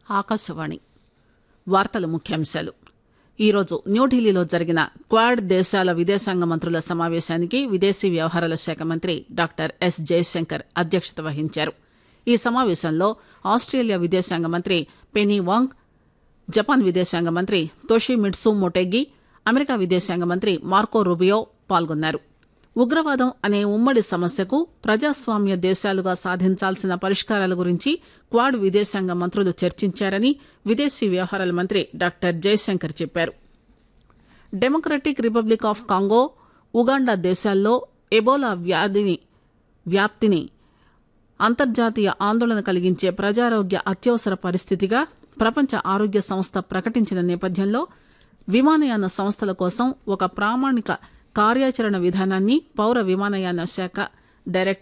ఆకాశవాణి వార్తల ముఖ్యాంశాలు ఈరోజు న్యూఢిల్లీలో జరిగిన క్వాడ్ దేశాల విదేశాంగ మంత్రుల సమావేశానికి విదేశీ వ్యవహారాల శాఖ మంత్రి డాక్టర్ ఎస్ జయశంకర్ అధ్యక్షత వహించారు ఈ సమావేశంలో ఆస్ట్రేలియా విదేశాంగ మంత్రి పెనీ వాంగ్ జపాన్ విదేశాంగ మంత్రి తోషిమిట్సు మొటెగి అమెరికా విదేశాంగ మంత్రి మార్కో రూబియో పాల్గొన్నారు ఉగ్రవాదం అనే ఉమ్మడి సమస్యకు ప్రజాస్వామ్య దేశాలుగా సాధించాల్సిన పరిష్కారాల గురించి క్వాడ్ విదేశాంగ మంత్రులు చర్చించారని విదేశీ వ్యవహారాల మంత్రి డాక్టర్ జయశంకర్ చెప్పారు democratic republic of Congo Uganda దేశాల్లో ఎబోలా వ్యాధిని వ్యాప్తిని అంతర్జాతీయ ఆందోళన కలిగించే ప్రజారోగ్య అత్యవసర పరిస్థితిగా ప్రపంచ ఆరోగ్య సంస్థ ప్రకటించిన నేపథ్యంలో విమానయాన సంస్థల కోసం ఒక ప్రామాణిక కార్యాచరణ విధానాన్ని పౌర విమానయాన శాఖ డైరెక్టర్